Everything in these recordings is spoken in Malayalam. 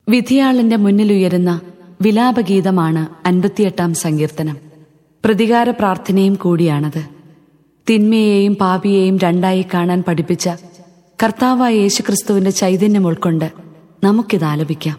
വിധിയാളിന്റെ മുന്നിലുയരുന്ന വിലാപഗീതമാണ് അൻപത്തിയെട്ടാം സങ്കീർത്തനം പ്രതികാര പ്രാർത്ഥനയും കൂടിയാണത് തിന്മയെയും പാപിയെയും രണ്ടായി കാണാൻ പഠിപ്പിച്ച കർത്താവായ യേശുക്രിസ്തുവിന്റെ ചൈതന്യം ഉൾക്കൊണ്ട് നമുക്കിത് ആലപിക്കാം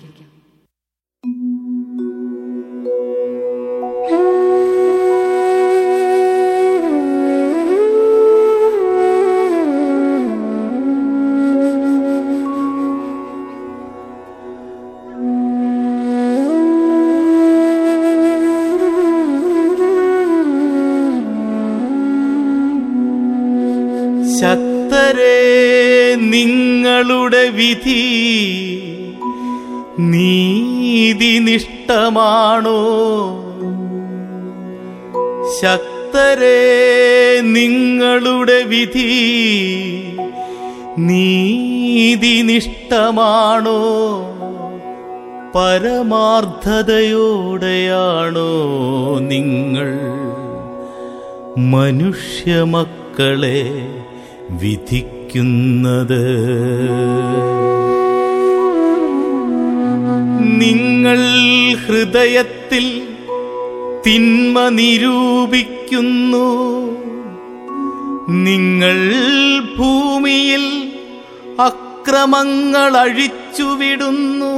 ശക്തരെ നിങ്ങളുടെ വിധി നീതിനിഷ്ടമാണോ ശക്തരെ നിങ്ങളുടെ വിധി നീതിനിഷ്ടമാണോ പരമാർത്ഥതയോടെയാണോ നിങ്ങൾ മനുഷ്യമക്കളെ വിധിക്കുന്നത് നിങ്ങൾ ഹൃദയത്തിൽ തിന്മ നിരൂപിക്കുന്നു നിങ്ങൾ ഭൂമിയിൽ അക്രമങ്ങൾ അഴിച്ചുവിടുന്നു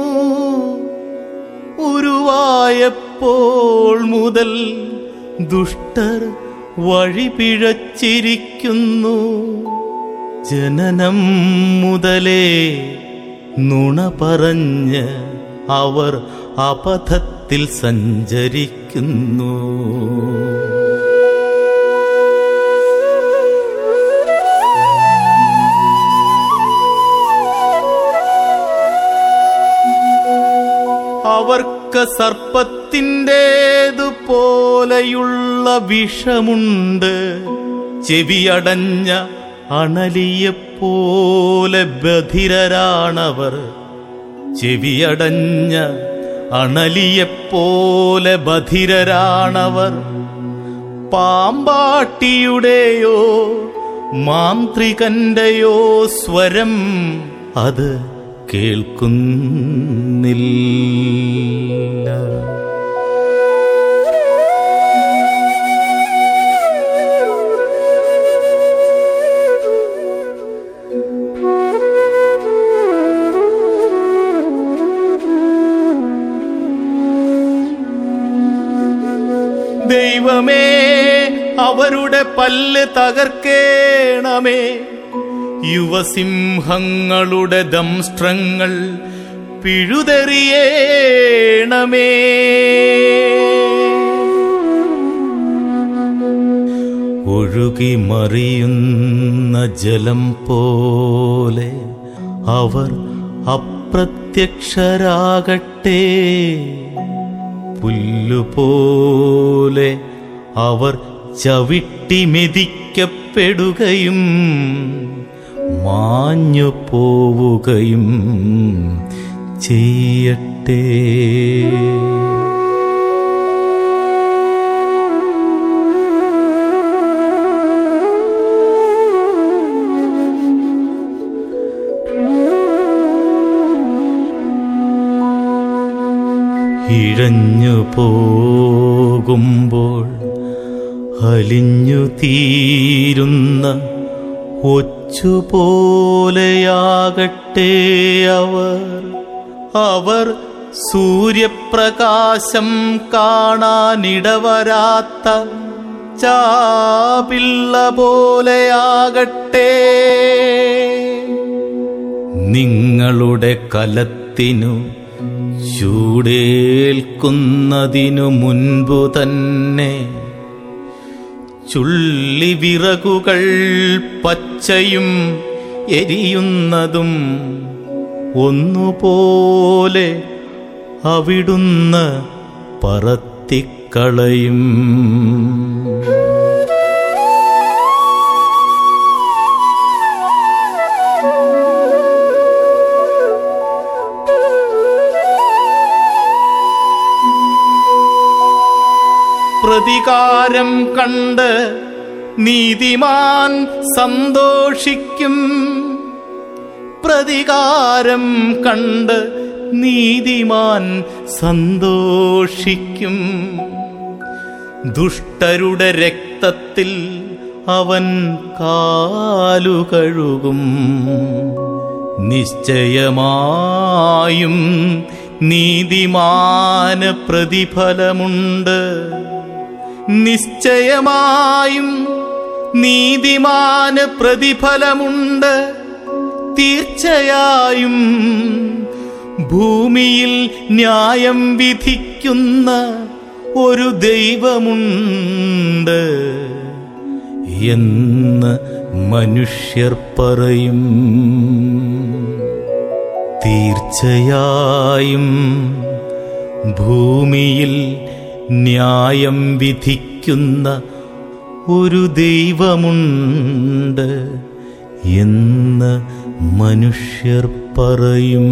ഉരുവായപ്പോൾ മുതൽ ദുഷ്ടർ വഴിപിഴച്ചിരിക്കുന്നു ജനനം മുതലേ നുണ പറഞ്ഞ് അവർ അപഥത്തിൽ സഞ്ചരിക്കുന്നു അവർക്ക് സർപ്പത്തിൻ്റേതുപോലെയുള്ള വിഷമുണ്ട് ചെവിയടഞ്ഞ അണലിയെപ്പോലെ ബധിരരാണവർ ചെവിയടഞ്ഞ അണലിയെപ്പോലെ ബധിരരാണവർ പാമ്പാട്ടിയുടെയോ മാന്ത്രികന്റെയോ സ്വരം അത് കേൾക്കുന്നില്ല ദൈവമേ അവരുടെ പല്ല് തകർക്കേണമേ യുവസിംഹങ്ങളുടെ ദംഷ്ട്രങ്ങൾ പിഴുതെറിയേണമേ ഒഴുകി മറിയുന്ന ജലം പോലെ അവർ അപ്രത്യക്ഷരാകട്ടെ പുല്ലുപോലെ അവർ ചവിട്ടി മെതിക്കപ്പെടുകയും മാഞ്ഞു പോവുകയും ചെയ്യട്ടെ ഇഴഞ്ഞു പോകുമ്പോൾ അലിഞ്ഞു തീരുന്ന ഒച്ചുപോലെയാകട്ടെ അവർ അവർ സൂര്യപ്രകാശം കാണാനിടവരാത്ത ചാപിള്ള പോലെയാകട്ടെ നിങ്ങളുടെ കലത്തിനു ചൂടേൽക്കുന്നതിനു മുൻപു തന്നെ ചുള്ളിവിറകുകൾ പച്ചയും എരിയുന്നതും ഒന്നുപോലെ അവിടുന്ന് പറത്തിക്കളയും പ്രതികാരം കണ്ട് നീതിമാൻ സന്തോഷിക്കും പ്രതികാരം കണ്ട് നീതിമാൻ സന്തോഷിക്കും ദുഷ്ടരുടെ രക്തത്തിൽ അവൻ കാലു കഴുകും നിശ്ചയമായും നീതിമാന് പ്രതിഫലമുണ്ട് നിശ്ചയമായും നീതിമാന് പ്രതിഫലമുണ്ട് തീർച്ചയായും ഭൂമിയിൽ ന്യായം വിധിക്കുന്ന ഒരു ദൈവമുണ്ട് എന്ന് മനുഷ്യർ പറയും തീർച്ചയായും ഭൂമിയിൽ ന്യായം വിധിക്കുന്ന ഒരു ദൈവമുണ്ട് എന്ന് മനുഷ്യർ പറയും